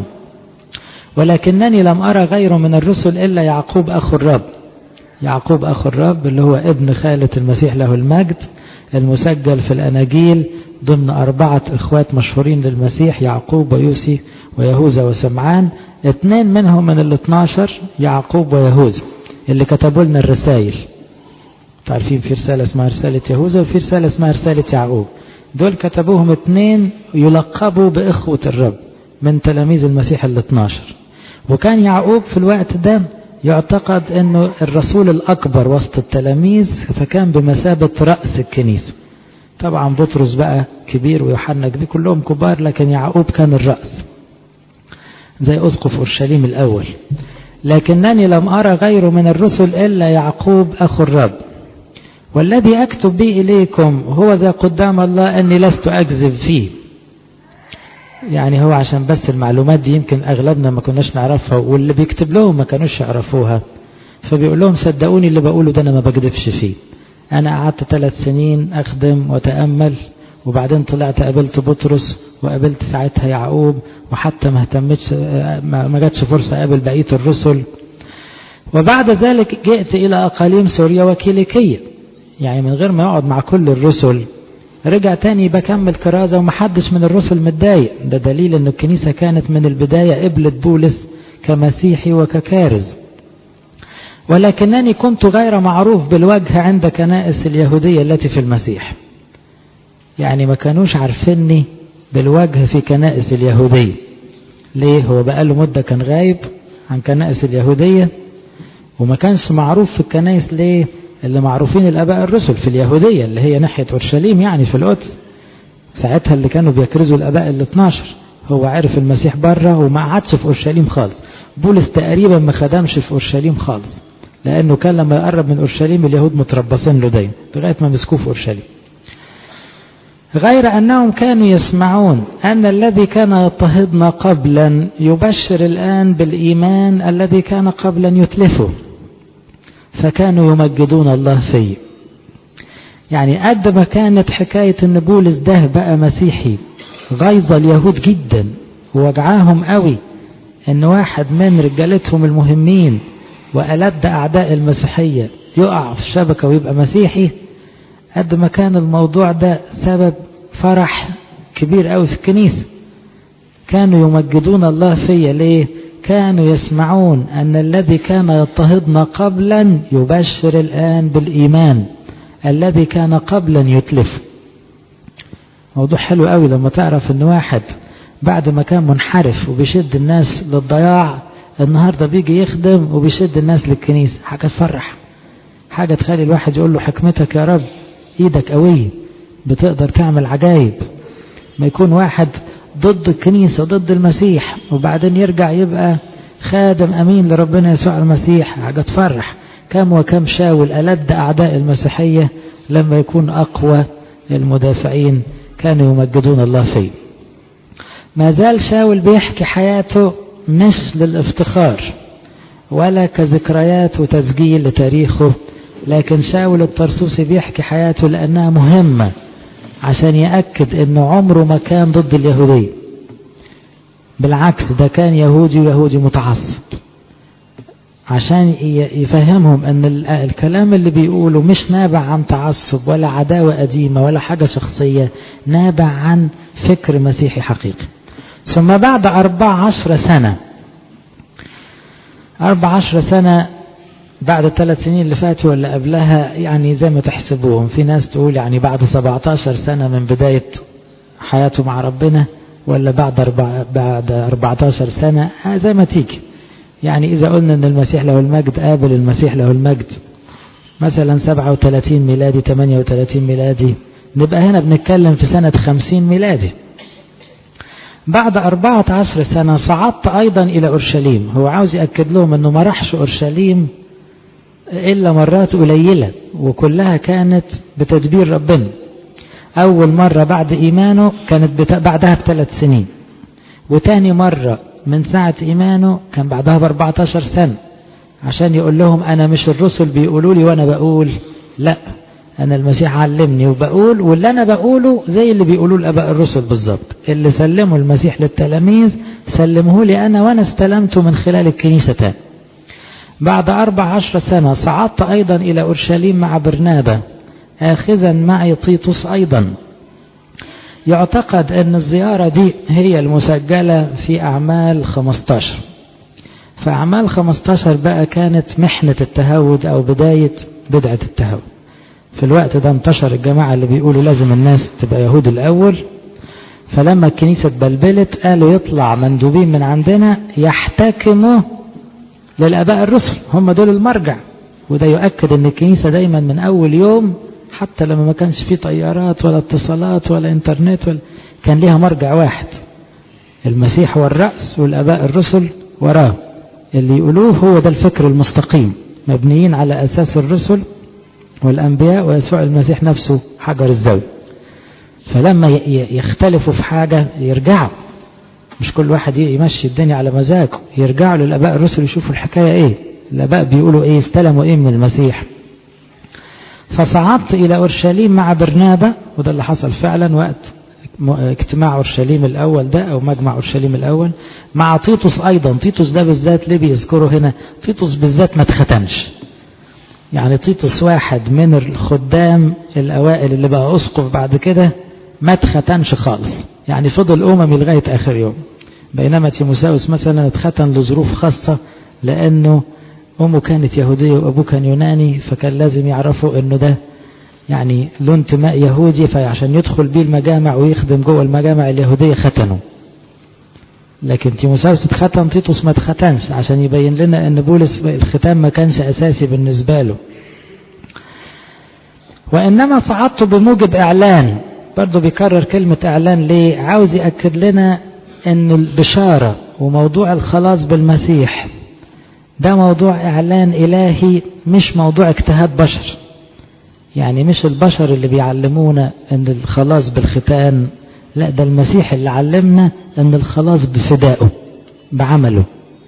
ولكنني لم أرى غيره من الرسل إلا يعقوب أخو الرب يعقوب أخو الرب اللي هو ابن خالة المسيح له المجد المسجل في الأناجيل ضمن أربعة إخوات مشهورين للمسيح يعقوب ويوسي ويهوذا وسمعان اثنين منهم من الاثناشر يعقوب ويهوذا اللي كتبوا لنا الرسائل تعرفين في رسالة اسمها رسالة يهوذا وفي رسالة اسمها رسالة يعقوب دول كتبوهم اثنين يلقبوا بإخوة الرب من تلاميذ المسيح ال 12 وكان يعقوب في الوقت ده يعتقد انه الرسول الاكبر وسط التلاميذ فكان بمثابة رأس الكنيسة طبعا بطرس بقى كبير ويوحنا كبير كلهم كبار لكن يعقوب كان الرأس زي اسقف اورشليم الاول لكنني لم ارى غيره من الرسل الا يعقوب اخو الرب والذي اكتب به اليكم هو ذا قدام الله اني لست اكذب فيه يعني هو عشان بس المعلومات دي يمكن اغلبنا ما كناش نعرفها واللي بيكتب لهم ما كانوش يعرفوها فبيقول لهم صدقوني اللي بقوله ده انا ما بكذبش فيه انا قعدت ثلاث سنين اخدم واتامل وبعدين طلعت قابلت بطرس وقابلت ساعتها يعقوب وحتى ما اهتمتش ما جاتش فرصه اقابل بقيه الرسل وبعد ذلك جئت الى اقاليم سوريا وكيليكيه يعني من غير ما يقعد مع كل الرسل رجع تاني بكمل كرازة ومحدش من الرسل متضايق ده دليل ان الكنيسة كانت من البداية قبلت بولس كمسيحي وككارز ولكنني كنت غير معروف بالوجه عند كنائس اليهودية التي في المسيح يعني ما كانوش عارفيني بالوجه في كنائس اليهودية ليه هو بقاله مدة كان غايب عن كنائس اليهودية وما كانش معروف في الكنائس ليه اللي معروفين الاباء الرسل في اليهوديه اللي هي ناحيه اورشليم يعني في القدس ساعتها اللي كانوا بيكرزوا الاباء ال 12 هو عرف المسيح بره وما قعدش في اورشليم خالص بولس تقريبا ما خدمش في اورشليم خالص لانه كان لما يقرب من اورشليم اليهود متربصين له دايما لغايه ما مسكوه في اورشليم غير انهم كانوا يسمعون ان الذي كان يضطهدنا قبلا يبشر الان بالايمان الذي كان قبلا يتلفه فكانوا يمجدون الله فيه يعني قد ما كانت حكاية ان بولس ده بقى مسيحي غيظ اليهود جدا ووجعاهم قوي ان واحد من رجالتهم المهمين وألد أعداء المسيحية يقع في الشبكة ويبقى مسيحي قد ما كان الموضوع ده سبب فرح كبير قوي في الكنيسة كانوا يمجدون الله فيا ليه كانوا يسمعون أن الذي كان يضطهدنا قبلا يبشر الآن بالإيمان الذي كان قبلا يتلف موضوع حلو قوي لما تعرف أن واحد بعد ما كان منحرف وبيشد الناس للضياع النهاردة بيجي يخدم وبيشد الناس للكنيسة حاجة تفرح حاجة تخلي الواحد يقول له حكمتك يا رب ايدك قوية بتقدر تعمل عجايب ما يكون واحد ضد الكنيسة ضد المسيح وبعدين يرجع يبقى خادم أمين لربنا يسوع المسيح حاجة تفرح كم وكم شاول ألد أعداء المسيحية لما يكون أقوى المدافعين كانوا يمجدون الله فيه ما زال شاول بيحكي حياته مش للافتخار ولا كذكريات وتسجيل لتاريخه لكن شاول الطرسوسي بيحكي حياته لأنها مهمة عشان يأكد انه عمره ما كان ضد اليهودية بالعكس ده كان يهودي ويهودي متعصب عشان يفهمهم ان الكلام اللي بيقوله مش نابع عن تعصب ولا عداوة قديمة ولا حاجة شخصية نابع عن فكر مسيحي حقيقي ثم بعد أربع عشر سنة أربع عشر سنة بعد الثلاث سنين اللي فاتوا ولا قبلها يعني زي ما تحسبوهم في ناس تقول يعني بعد 17 سنة من بداية حياته مع ربنا ولا بعد أربع بعد 14 سنة زي ما تيجي يعني إذا قلنا أن المسيح له المجد قابل المسيح له المجد مثلا 37 ميلادي 38 ميلادي نبقى هنا بنتكلم في سنة 50 ميلادي بعد 14 سنة صعدت أيضا إلى أورشليم هو عاوز يأكد لهم أنه ما راحش أورشليم إلا مرات قليلة وكلها كانت بتدبير ربنا أول مرة بعد إيمانه كانت بتا... بعدها بثلاث سنين وتاني مرة من ساعة إيمانه كان بعدها ب 14 سنة عشان يقول لهم أنا مش الرسل بيقولوا لي وأنا بقول لا أنا المسيح علمني وبقول واللي أنا بقوله زي اللي بيقولوا الآباء الرسل بالظبط اللي سلموا المسيح للتلاميذ سلمه لي أنا وأنا استلمته من خلال الكنيسة تاني بعد أربع عشر سنة صعدت أيضا إلى أورشليم مع برنابا آخذا معي طيطس أيضا يعتقد أن الزيارة دي هي المسجلة في أعمال 15 فأعمال 15 بقى كانت محنة التهود أو بداية بدعة التهود في الوقت ده انتشر الجماعة اللي بيقولوا لازم الناس تبقى يهود الأول فلما الكنيسة اتبلبلت قالوا يطلع مندوبين من عندنا يحتكموا للآباء الرسل هم دول المرجع وده يؤكد ان الكنيسة دايما من أول يوم حتى لما ما كانش فيه طيارات ولا اتصالات ولا انترنت ولا كان ليها مرجع واحد المسيح هو الرأس والآباء الرسل وراه اللي يقولوه هو ده الفكر المستقيم مبنيين على أساس الرسل والأنبياء ويسوع المسيح نفسه حجر الزاوية فلما يختلفوا في حاجة يرجعوا مش كل واحد يمشي الدنيا على مزاجه يرجعوا للآباء الرسل يشوفوا الحكاية ايه الآباء بيقولوا ايه استلموا ايه من المسيح فصعدت إلى أورشليم مع برنابا وده اللي حصل فعلا وقت اجتماع أورشليم الأول ده أو مجمع أورشليم الأول مع تيتوس أيضا تيتوس ده بالذات ليه بيذكره هنا تيتوس بالذات ما اتختنش يعني تيتوس واحد من الخدام الأوائل اللي بقى أسقف بعد كده ما اتختنش خالص يعني فضل أممي لغاية آخر يوم بينما تيموساوس مثلا اتختن لظروف خاصة لأنه أمه كانت يهودية وأبوه كان يوناني فكان لازم يعرفوا أنه ده يعني له انتماء يهودي فعشان يدخل بيه المجامع ويخدم جوه المجامع اليهودية ختنوا لكن تيموساوس اتختن تيتوس ما اتختنش عشان يبين لنا ان بولس الختان ما كانش اساسي بالنسبة له وانما صعدت بموجب اعلان برضه بيكرر كلمة اعلان ليه عاوز يأكد لنا ان البشارة وموضوع الخلاص بالمسيح ده موضوع اعلان الهي مش موضوع اجتهاد بشر يعني مش البشر اللي بيعلمونا ان الخلاص بالختان لا ده المسيح اللي علمنا ان الخلاص بفدائه بعمله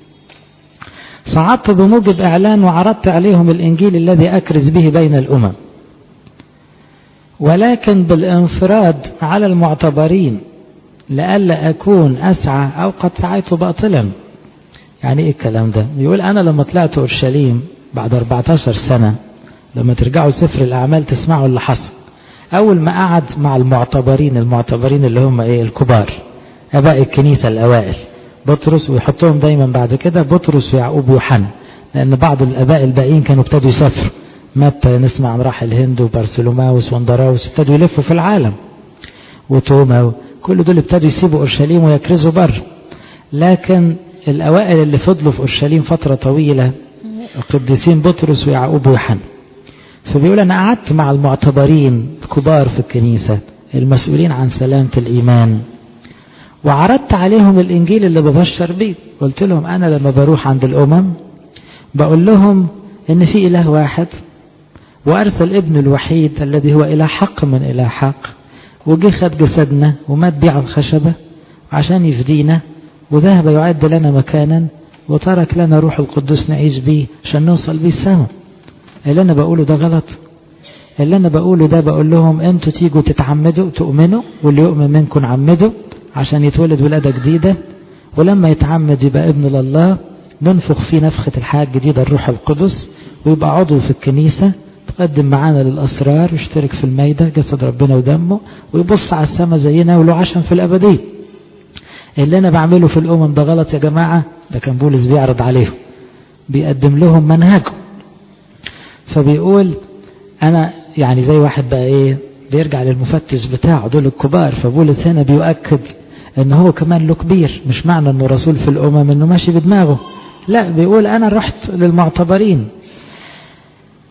صعدت بموجب اعلان وعرضت عليهم الانجيل الذي اكرز به بين الامم ولكن بالانفراد على المعتبرين لئلا اكون اسعى او قد سعيت باطلا يعني ايه الكلام ده يقول انا لما طلعت اورشليم بعد 14 سنه لما ترجعوا سفر الأعمال تسمعوا اللي حصل أول ما قعد مع المعتبرين المعتبرين اللي هم إيه الكبار أباء الكنيسة الأوائل بطرس ويحطهم دايما بعد كده بطرس ويعقوب ويوحنا لأن بعض الآباء الباقيين كانوا ابتدوا يسافروا متى نسمع عن راح الهند وبرسلوماوس واندراوس ابتدوا يلفوا في العالم وتوما كل دول ابتدوا يسيبوا أورشليم ويكرزوا بره لكن الأوائل اللي فضلوا في أورشليم فترة طويلة القديسين بطرس ويعقوب ويوحنا فبيقول أنا قعدت مع المعتبرين الكبار في الكنيسة المسؤولين عن سلامة الإيمان وعرضت عليهم الإنجيل اللي ببشر بيه قلت لهم أنا لما بروح عند الأمم بقول لهم إن في إله واحد وأرسل ابن الوحيد الذي هو إله حق من إله حق وجي خد جسدنا ومات بيه على الخشبة عشان يفدينا وذهب يعد لنا مكانا وترك لنا روح القدس نعيش بيه عشان نوصل بيه السماء اللي انا بقوله ده غلط اللي انا بقوله ده بقول لهم انتوا تيجوا تتعمدوا تؤمنوا واللي يؤمن منكم عمدوا عشان يتولد ولادة جديدة ولما يتعمد يبقى ابن لله ننفخ فيه نفخة الحياة الجديدة الروح القدس ويبقى عضو في الكنيسة تقدم معانا للأسرار ويشترك في الميدة جسد ربنا ودمه ويبص على السماء زينا وله عشم في الأبدية اللي أنا بعمله في الأمم ده غلط يا جماعة ده كان بولس بيعرض عليهم بيقدم لهم منهجه فبيقول انا يعني زي واحد بقى ايه بيرجع للمفتش بتاعه دول الكبار فبولس هنا بيؤكد ان هو كمان له كبير مش معنى انه رسول في الامم انه ماشي بدماغه لا بيقول انا رحت للمعتبرين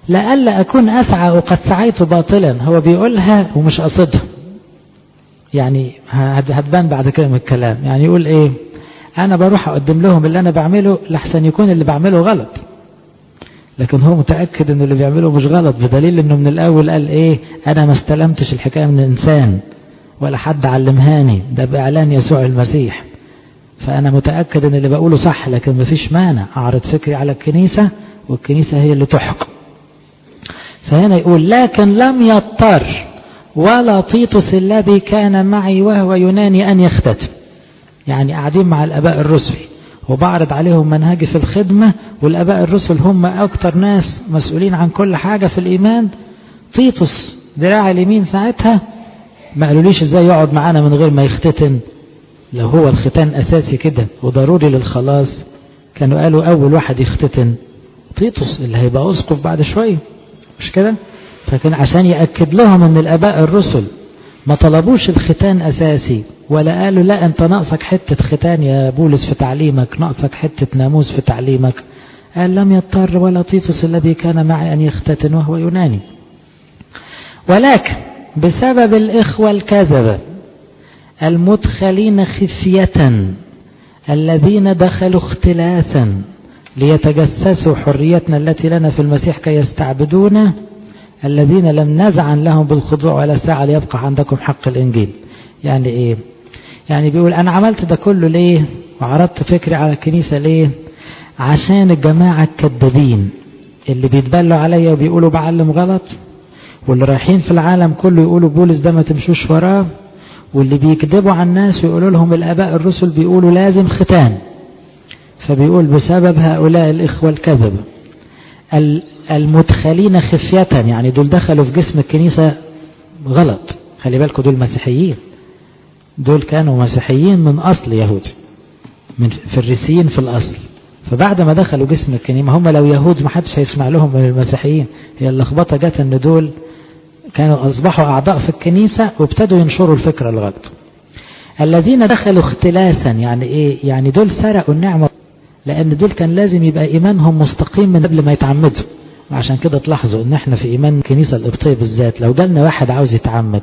لألا أكون أسعى وقد سعيت باطلا هو بيقولها ومش قصدها يعني هتبان بعد كده من الكلام يعني يقول ايه انا بروح اقدم لهم اللي انا بعمله لحسن يكون اللي بعمله غلط لكن هو متأكد ان اللي بيعمله مش غلط بدليل انه من الاول قال ايه انا ما استلمتش الحكاية من انسان ولا حد علمهاني ده باعلان يسوع المسيح فانا متأكد ان اللي بقوله صح لكن مفيش مانع اعرض فكري على الكنيسة والكنيسة هي اللي تحكم فهنا يقول لكن لم يضطر ولا طيطس الذي كان معي وهو يوناني أن يختتم يعني قاعدين مع الأباء الرسل وبعرض عليهم منهجي في الخدمة والأباء الرسل هم أكتر ناس مسؤولين عن كل حاجة في الإيمان طيطس دراع اليمين ساعتها ما قالوليش ازاي يقعد معانا من غير ما يختتن لو هو الختان أساسي كده وضروري للخلاص كانوا قالوا أول واحد يختتن طيطس اللي هيبقى أسقف بعد شوية مش كده فكان عشان يأكد لهم ان الاباء الرسل ما طلبوش الختان اساسي ولا قالوا لا انت ناقصك حتة ختان يا بولس في تعليمك ناقصك حتة ناموس في تعليمك قال لم يضطر ولا طيطس الذي كان معي ان يختتن وهو يوناني ولكن بسبب الاخوة الكذبة المدخلين خفية الذين دخلوا اختلاسا ليتجسسوا حريتنا التي لنا في المسيح كي يستعبدونا الذين لم نزعن لهم بالخضوع ولا ساعة ليبقى عندكم حق الإنجيل يعني إيه يعني بيقول أنا عملت ده كله ليه وعرضت فكري على الكنيسة ليه عشان الجماعة الكذابين اللي بيتبلوا عليا وبيقولوا بعلم غلط واللي رايحين في العالم كله يقولوا بولس ده ما تمشوش وراه واللي بيكذبوا على الناس ويقولوا لهم الآباء الرسل بيقولوا لازم ختان فبيقول بسبب هؤلاء الإخوة الكذبة المدخلين خفية يعني دول دخلوا في جسم الكنيسة غلط خلي بالكم دول مسيحيين دول كانوا مسيحيين من أصل يهود من فريسيين في الأصل فبعد ما دخلوا جسم الكنيسة ما هم لو يهود ما حدش هيسمع لهم من المسيحيين هي اللخبطة جت ان دول كانوا أصبحوا أعضاء في الكنيسة وابتدوا ينشروا الفكرة الغلط الذين دخلوا اختلاسا يعني ايه يعني دول سرقوا النعمة لأن دول كان لازم يبقى إيمانهم مستقيم من قبل ما يتعمدوا وعشان كده تلاحظوا ان احنا في ايمان الكنيسة القبطية بالذات لو جالنا واحد عاوز يتعمد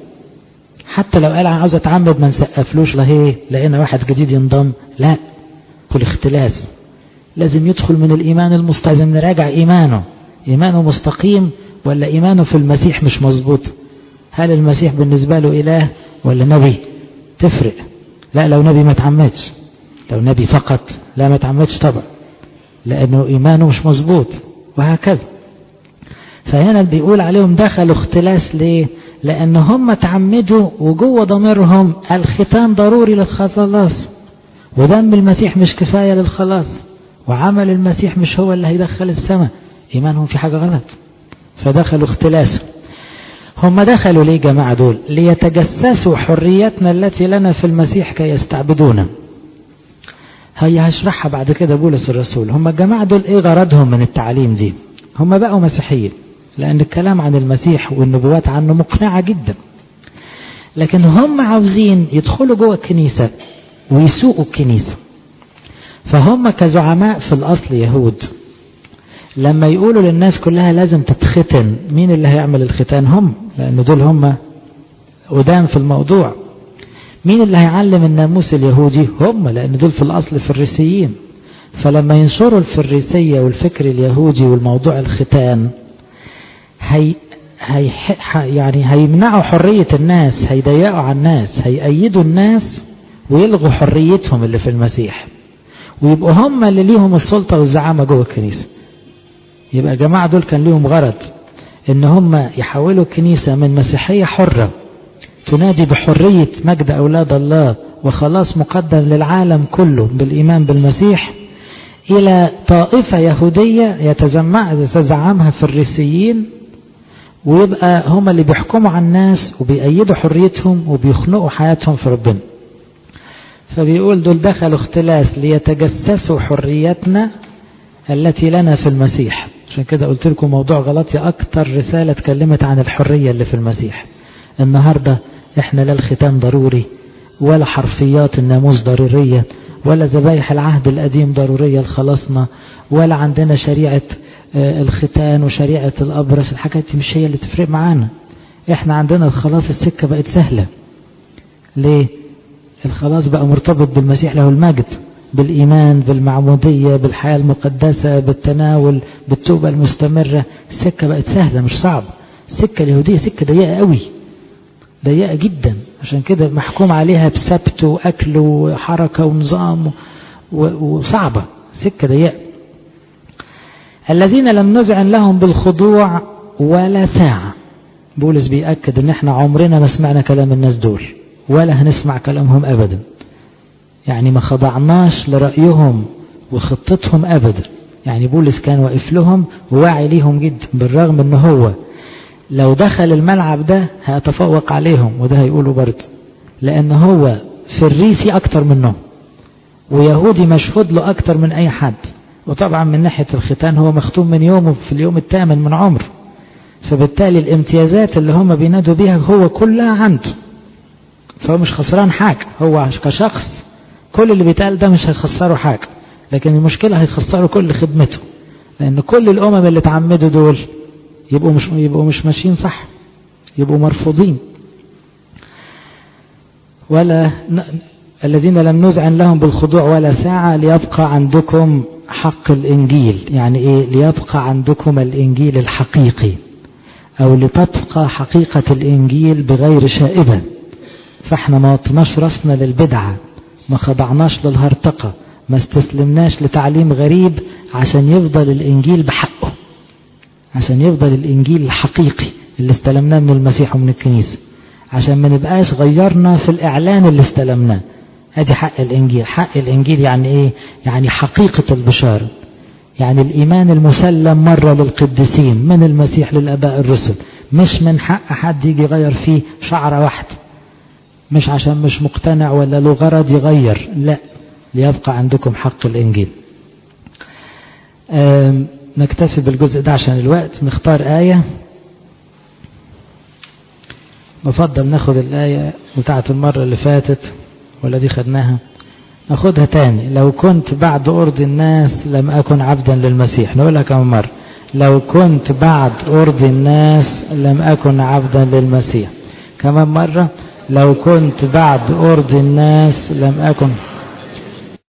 حتى لو قال عاوز اتعمد ما نسقفلوش لهيه لقينا واحد جديد ينضم لا كل اختلاس لازم يدخل من الايمان المستقيم لازم نراجع ايمانه ايمانه مستقيم ولا ايمانه في المسيح مش مظبوط هل المسيح بالنسبة له اله ولا نبي تفرق لا لو نبي ما تعمدش لو نبي فقط لا ما تعمدش طبعا لانه ايمانه مش مظبوط وهكذا فهنا بيقول عليهم دخلوا اختلاس ليه لان هم تعمدوا وجوه ضميرهم الختان ضروري للخلاص ودم المسيح مش كفاية للخلاص وعمل المسيح مش هو اللي هيدخل السماء ايمانهم في حاجة غلط فدخلوا اختلاس هم دخلوا ليه جماعة دول ليتجسسوا حريتنا التي لنا في المسيح كي يستعبدونا هي هشرحها بعد كده بولس الرسول هم الجماعة دول ايه غرضهم من التعليم دي هم بقوا مسيحيين لان الكلام عن المسيح والنبوات عنه مقنعة جدا لكن هم عاوزين يدخلوا جوه الكنيسة ويسوقوا الكنيسة فهم كزعماء في الاصل يهود لما يقولوا للناس كلها لازم تتختن مين اللي هيعمل الختان هم لان دول هم قدام في الموضوع مين اللي هيعلم الناموس اليهودي هم لان دول في الاصل فريسيين فلما ينشروا الفريسية والفكر اليهودي والموضوع الختان هي هي يعني هيمنعوا حرية الناس هيضيقوا على الناس هيأيدوا الناس ويلغوا حريتهم اللي في المسيح ويبقوا هم اللي ليهم السلطة والزعامة جوه الكنيسة يبقى يا جماعة دول كان ليهم غرض ان هم يحولوا الكنيسة من مسيحية حرة تنادي بحرية مجد أولاد الله وخلاص مقدم للعالم كله بالإيمان بالمسيح إلى طائفة يهودية يتجمع يتزعمها فريسيين ويبقى هم اللي بيحكموا على الناس وبيأيدوا حريتهم وبيخنقوا حياتهم في ربنا فبيقول دول دخلوا اختلاس ليتجسسوا حريتنا التي لنا في المسيح عشان كده قلت لكم موضوع غلطي أكتر رسالة اتكلمت عن الحرية اللي في المسيح النهاردة احنا لا الختان ضروري ولا حرفيات الناموس ضرورية ولا ذبايح العهد القديم ضرورية لخلاصنا ولا عندنا شريعة الختان وشريعة الأبرص الحاجات دي مش هي اللي تفرق معانا احنا عندنا الخلاص السكة بقت سهلة ليه الخلاص بقى مرتبط بالمسيح له المجد بالإيمان بالمعمودية بالحياة المقدسة بالتناول بالتوبة المستمرة السكة بقت سهلة مش صعبة السكة اليهودية سكة ضيقة قوي ضيقة جدا عشان كده محكوم عليها بسبت وأكل وحركة ونظام وصعبة سكة ضيقة الذين لم نذعن لهم بالخضوع ولا ساعة بولس بيأكد ان احنا عمرنا ما سمعنا كلام الناس دول ولا هنسمع كلامهم ابدا يعني ما خضعناش لرأيهم وخطتهم ابدا يعني بولس كان واقف لهم وواعي ليهم جدا بالرغم ان هو لو دخل الملعب ده هيتفوق عليهم وده هيقولوا برضه لان هو فريسي اكتر منهم ويهودي مشهود له اكتر من اي حد وطبعا من ناحية الختان هو مختوم من يومه في اليوم الثامن من عمره فبالتالي الامتيازات اللي هم بينادوا بيها هو كلها عنده فهو مش خسران حاجة هو كشخص كل اللي بيتقال ده مش هيخسره حاجة لكن المشكلة هيخسروا كل خدمته لأن كل الأمم اللي اتعمدوا دول يبقوا مش يبقوا مش ماشيين صح يبقوا مرفوضين ولا الذين لم نذعن لهم بالخضوع ولا ساعة ليبقى عندكم حق الإنجيل يعني إيه ليبقى عندكم الإنجيل الحقيقي أو لتبقى حقيقة الإنجيل بغير شائبة فاحنا ما وطناش راسنا للبدعة ما خضعناش للهرطقة ما استسلمناش لتعليم غريب عشان يفضل الإنجيل بحقه عشان يفضل الإنجيل الحقيقي اللي استلمناه من المسيح ومن الكنيسة عشان ما نبقاش غيرنا في الإعلان اللي استلمناه ادي حق الإنجيل حق الإنجيل يعني إيه يعني حقيقة البشارة يعني الإيمان المسلم مرة للقديسين من المسيح للأباء الرسل مش من حق حد يجي يغير فيه شعرة واحدة مش عشان مش مقتنع ولا له غرض يغير لا ليبقى عندكم حق الإنجيل نكتفي بالجزء ده عشان الوقت نختار آية نفضل ناخد الآية بتاعة المرة اللي فاتت ولا دي خدناها ناخدها تاني لو كنت بعد أرض الناس لم أكن عبدا للمسيح نقولها كم مرة لو كنت بعد أرض الناس لم أكن عبدا للمسيح كمان مرة لو كنت بعد أرض الناس لم أكن